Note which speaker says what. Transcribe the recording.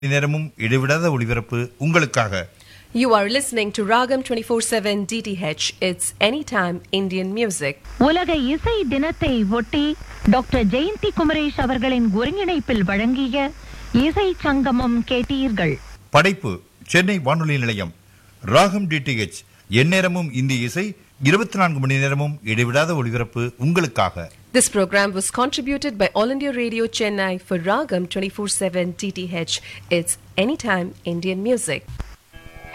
Speaker 1: நேரமும் இடைவிடாத ஒளிபரப்பு உங்களுக்காக
Speaker 2: You are listening to Ragam 24/7 DTH. It's anytime Indian music.
Speaker 3: உலக இசை தினத்தை ஒட்டி டாக்டர் ஜெயந்தி குமரேஷ் அவர்களின் ஒருங்கிணைப்பில் வழங்கிய இசை சங்கமம் கேட்டீர்கள்
Speaker 1: படைப்பு சென்னை வானொலி நிலையம் ராகம் டிடிஹெச் எந்நேரமும் இந்திய இசை இருபத்தி நான்கு மணி நேரமும் இடைவிடாத ஒளிபரப்பு உங்களுக்காக
Speaker 2: This program was contributed by All India Radio Chennai for Ragam 24/7 DTH. It's anytime Indian music.